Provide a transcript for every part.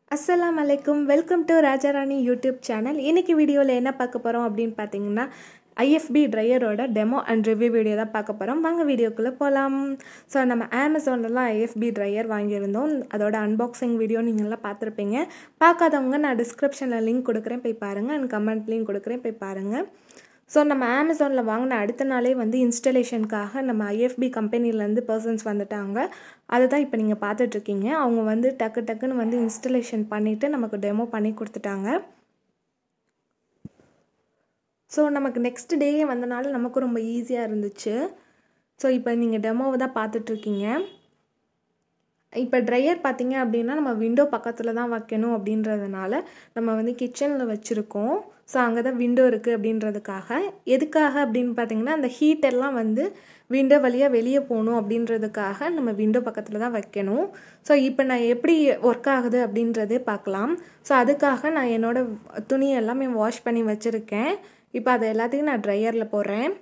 அஸ்ஸலாம் அலைக்கும் welcome to Rajarani YouTube channel இன்னைக்கு வீடியோவில் என்ன பார்க்க போகிறோம் அப்படின்னு பார்த்தீங்கன்னா ஐஎஃப்பி ட்ரையரோட டெமோ அண்ட் ரிவ்யூ வீடியோ தான் பார்க்க போகிறோம் வாங்க வீடியோக்குள்ளே போகலாம் ஸோ நம்ம அமேசான்லலாம் ஐஎஃப்பி ட்ரையர் வாங்கியிருந்தோம் அதோட அன்பாக்சிங் வீடியோ நீங்களாம் பார்த்துருப்பீங்க பார்க்காதவங்க நான் டிஸ்கிரிப்ஷனில் லிங்க் கொடுக்குறேன் போய் பாருங்கள் அண்ட் கமெண்ட்லேயும் கொடுக்குறேன் போய் பாருங்கள் ஸோ நம்ம அமேசானில் வாங்கின அடுத்த நாளே வந்து இன்ஸ்டலேஷனுக்காக நம்ம ஐஎஃப்பி கம்பெனிலேருந்து பர்சன்ஸ் வந்துட்டாங்க அதை தான் இப்போ நீங்கள் பார்த்துட்ருக்கீங்க அவங்க வந்து டக்கு டக்குன்னு வந்து இன்ஸ்டலேஷன் பண்ணிவிட்டு நமக்கு டெமோ பண்ணி கொடுத்துட்டாங்க ஸோ நமக்கு நெக்ஸ்ட் டேயே வந்தனால நமக்கு ரொம்ப ஈஸியாக இருந்துச்சு ஸோ இப்போ நீங்கள் டெமோவை தான் பார்த்துட்ருக்கீங்க இப்போ ட்ரையர் பார்த்தீங்க அப்படின்னா நம்ம விண்டோ பக்கத்தில் தான் வைக்கணும் அப்படின்றதுனால நம்ம வந்து கிச்சனில் வச்சுருக்கோம் ஸோ அங்கே தான் விண்டோ இருக்குது அப்படின்றதுக்காக எதுக்காக அப்படின்னு பார்த்தீங்கன்னா அந்த ஹீட் எல்லாம் வந்து விண்டோ வழியாக வெளியே போகணும் அப்படின்றதுக்காக நம்ம விண்டோ பக்கத்தில் தான் வைக்கணும் ஸோ இப்போ நான் எப்படி ஒர்க் ஆகுது அப்படின்றதே பார்க்கலாம் ஸோ அதுக்காக நான் என்னோடய துணி எல்லாமே வாஷ் பண்ணி வச்சுருக்கேன் இப்போ அதை எல்லாத்தையும் நான் ட்ரையரில் போடுறேன்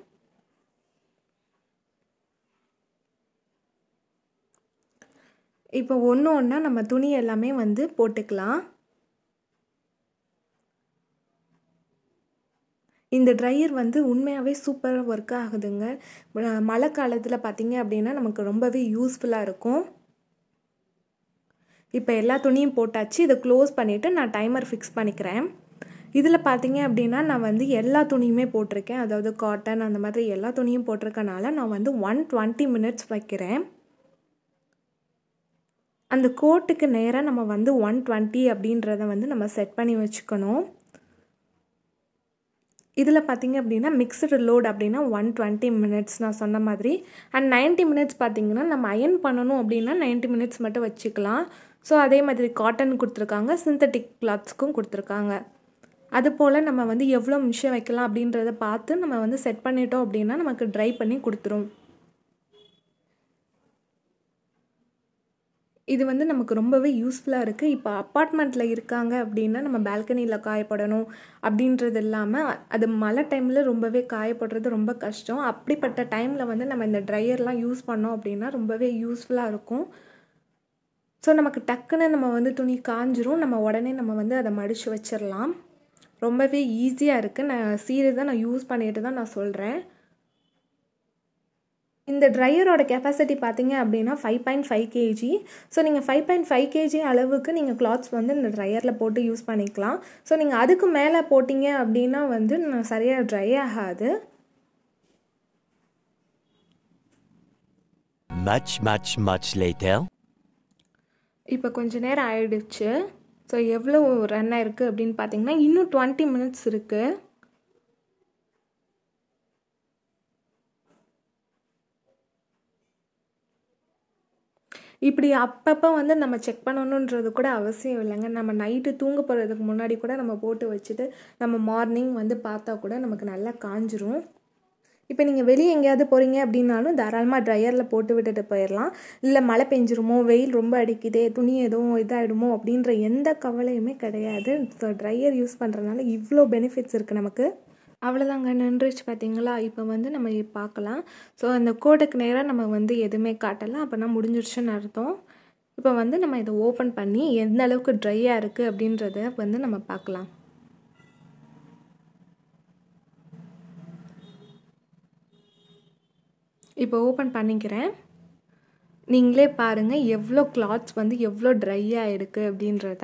இப்போ ஒன்று ஒன்றா நம்ம துணி எல்லாமே வந்து போட்டுக்கலாம் இந்த ட்ரையர் வந்து உண்மையாகவே சூப்பராக ஒர்க் ஆகுதுங்க மழை காலத்தில் பார்த்தீங்க அப்படின்னா நமக்கு ரொம்பவே யூஸ்ஃபுல்லாக இருக்கும் இப்போ எல்லா துணியும் போட்டாச்சு இதை க்ளோஸ் பண்ணிவிட்டு நான் டைமர் ஃபிக்ஸ் பண்ணிக்கிறேன் இதில் பார்த்தீங்க அப்படின்னா நான் வந்து எல்லா துணியுமே போட்டிருக்கேன் அதாவது காட்டன் அந்த மாதிரி எல்லா துணியும் போட்டிருக்கனால நான் வந்து ஒன் டுவெண்ட்டி மினிட்ஸ் வைக்கிறேன் அந்த கோட்டுக்கு நேராக நம்ம வந்து ஒன் டுவெண்ட்டி அப்படின்றத வந்து நம்ம செட் பண்ணி வச்சுக்கணும் இதில் பார்த்திங்க அப்படின்னா மிக்சடு லோட் அப்படின்னா ஒன் டுவெண்ட்டி மினிட்ஸ் நான் சொன்ன மாதிரி அண்ட் நைன்ட்டி மினிட்ஸ் பார்த்திங்கன்னா நம்ம அயன் பண்ணணும் அப்படின்னா நைன்ட்டி மினிட்ஸ் மட்டும் வச்சுக்கலாம் ஸோ அதே மாதிரி காட்டன் கொடுத்துருக்காங்க சிந்தட்டிக் கிளாத்ஸ்க்கும் கொடுத்துருக்காங்க அதுபோல் நம்ம வந்து எவ்வளோ நிமிஷம் வைக்கலாம் அப்படின்றத பார்த்து நம்ம வந்து செட் பண்ணிட்டோம் அப்படின்னா நமக்கு ட்ரை பண்ணி கொடுத்துரும் இது வந்து நமக்கு ரொம்பவே யூஸ்ஃபுல்லாக இருக்குது இப்போ அப்பார்ட்மெண்ட்டில் இருக்காங்க அப்படின்னா நம்ம பால்கனியில் காயப்படணும் அப்படின்றது இல்லாமல் அது மழை டைமில் ரொம்பவே காயப்படுறது ரொம்ப கஷ்டம் அப்படிப்பட்ட டைமில் வந்து நம்ம இந்த ட்ரையர்லாம் யூஸ் பண்ணோம் அப்படின்னா ரொம்பவே யூஸ்ஃபுல்லாக இருக்கும் ஸோ நமக்கு டக்குன்னு நம்ம வந்து துணி காஞ்சிரும் நம்ம உடனே நம்ம வந்து அதை மடித்து வச்சிடலாம் ரொம்பவே ஈஸியாக இருக்குது நான் சீரியஸாக நான் யூஸ் பண்ணிட்டு தான் நான் சொல்கிறேன் இந்த ட்ரையரோட கெப்பாசிட்டி பார்த்தீங்க அப்படின்னா five point five KG so நீங்கள் ஃபைவ் பாயிண்ட் ஃபைவ் கேஜி அளவுக்கு நீங்கள் கிளாத்ஸ் வந்து இந்த ட்ரையரில் போட்டு யூஸ் பண்ணிக்கலாம் ஸோ நீங்கள் அதுக்கு மேலே போட்டிங்க அப்படின்னா வந்து சரியாக ட்ரை ஆகாது Much, much, much later. இப்போ கொஞ்ச நேரம் ஆயிடுச்சு ஸோ எவ்வளோ ரன் ஆயிருக்கு அப்படின்னு பார்த்தீங்கன்னா இன்னும் டுவெண்ட்டி மினிட்ஸ் இருக்குது இப்படி அப்பப்போ வந்து நம்ம செக் பண்ணணுன்றது கூட அவசியம் இல்லைங்க நம்ம நைட்டு தூங்க போகிறதுக்கு முன்னாடி கூட நம்ம போட்டு வச்சுட்டு நம்ம மார்னிங் வந்து பார்த்தா கூட நமக்கு நல்லா காஞ்சிரும் இப்போ நீங்கள் வெளியே எங்கேயாவது போகிறீங்க அப்படின்னாலும் தாராளமாக ட்ரையரில் போட்டு விட்டுட்டு போயிடலாம் இல்லை மழை பெஞ்சிருமோ வெயில் ரொம்ப அடிக்குதே துணி எதுவும் இதாகிடுமோ அப்படின்ற எந்த கவலையுமே கிடையாது ஸோ ட்ரையர் யூஸ் பண்ணுறதுனால இவ்வளோ பெனிஃபிட்ஸ் இருக்குது நமக்கு அவ்வளோதாங்க நின்றுச்சு பார்த்தீங்களா இப்போ வந்து நம்ம பார்க்கலாம் ஸோ அந்த கோடுக்கு நேராக நம்ம வந்து எதுவுமே காட்டலாம் அப்போனா முடிஞ்சிருச்சுன்னு அர்த்தம் இப்போ வந்து நம்ம இதை ஓப்பன் பண்ணி எந்த அளவுக்கு ட்ரையாக இருக்குது அப்படின்றத வந்து நம்ம பார்க்கலாம் இப்போ ஓப்பன் பண்ணிக்கிறேன் நீங்களே பாருங்கள் எவ்வளோ கிளாத்ஸ் வந்து எவ்வளோ ட்ரையாக இருக்குது அப்படின்றத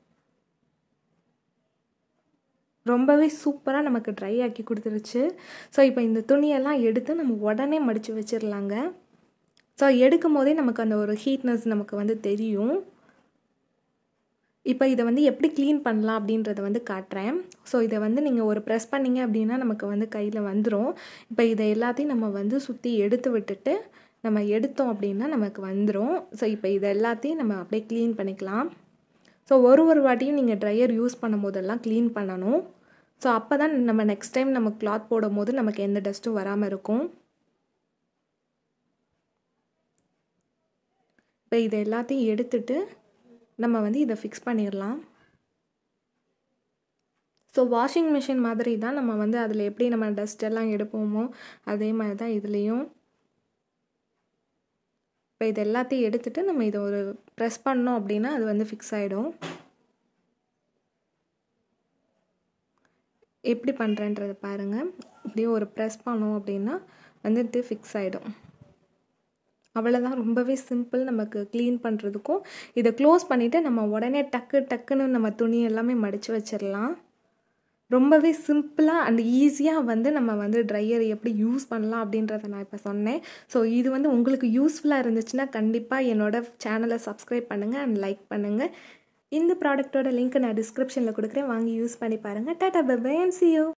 ரொம்பவே சூப்பராக நமக்கு ட்ரை ஆக்கி கொடுத்துருச்சு ஸோ இப்போ இந்த துணியெல்லாம் எடுத்து நம்ம உடனே மடித்து வச்சிடலாங்க ஸோ எடுக்கும் போதே நமக்கு அந்த ஒரு ஹீட்னஸ் நமக்கு வந்து தெரியும் இப்போ இதை வந்து எப்படி க்ளீன் பண்ணலாம் அப்படின்றத வந்து காட்டுறேன் ஸோ இதை வந்து நீங்கள் ஒரு ப்ரெஸ் பண்ணிங்க அப்படின்னா நமக்கு வந்து கையில் வந்துடும் இப்போ இதை எல்லாத்தையும் நம்ம வந்து சுற்றி எடுத்து விட்டுட்டு நம்ம எடுத்தோம் அப்படின்னா நமக்கு வந்துடும் ஸோ இப்போ இதை எல்லாத்தையும் நம்ம அப்படியே க்ளீன் பண்ணிக்கலாம் ஸோ ஒரு ஒரு வாட்டியும் நீங்கள் ட்ரையர் யூஸ் பண்ணும் போதெல்லாம் க்ளீன் பண்ணணும் ஸோ அப்போ தான் நம்ம நெக்ஸ்ட் டைம் நம்ம கிளாத் போடும் போது நமக்கு எந்த டஸ்ட்டும் வராமல் இருக்கும் இப்போ இதை எல்லாத்தையும் எடுத்துட்டு நம்ம வந்து இதை ஃபிக்ஸ் பண்ணிடலாம் ஸோ வாஷிங் மிஷின் மாதிரி தான் நம்ம வந்து அதில் எப்படி நம்ம டஸ்ட் எல்லாம் எடுப்போமோ அதே மாதிரி தான் இதுலேயும் இப்போ இது எல்லாத்தையும் எடுத்துகிட்டு நம்ம இதை ஒரு ப்ரெஸ் பண்ணோம் அப்படின்னா அது வந்து ஃபிக்ஸ் ஆகிடும் எப்படி பண்ணுறேன்றதை பாருங்கள் இப்படியே ஒரு ப்ரெஸ் பண்ணோம் அப்படின்னா வந்துட்டு ஃபிக்ஸ் ஆகிடும் அவ்வளோதான் ரொம்பவே சிம்பிள் நமக்கு க்ளீன் பண்ணுறதுக்கும் இதை க்ளோஸ் பண்ணிவிட்டு நம்ம உடனே டக்கு டக்குன்னு நம்ம துணி எல்லாமே மடித்து வச்சிடலாம் ரொம்பவே சிம்பிளாக அண்ட் ஈஸியாக வந்து நம்ம வந்து ட்ரையர் எப்படி யூஸ் பண்ணலாம் அப்படின்றத நான் இப்போ சொன்னேன் ஸோ இது வந்து உங்களுக்கு யூஸ்ஃபுல்லாக இருந்துச்சுன்னா கண்டிப்பாக என்னோட சேனலை சப்ஸ்கிரைப் பண்ணுங்கள் அண்ட் லைக் பண்ணுங்கள் இந்த ப்ராடக்ட்டோட லிங்க் நான் டிஸ்கிரிப்ஷனில் கொடுக்குறேன் வாங்கி யூஸ் பண்ணி பாருங்கள் டாட்டா பை சி யூ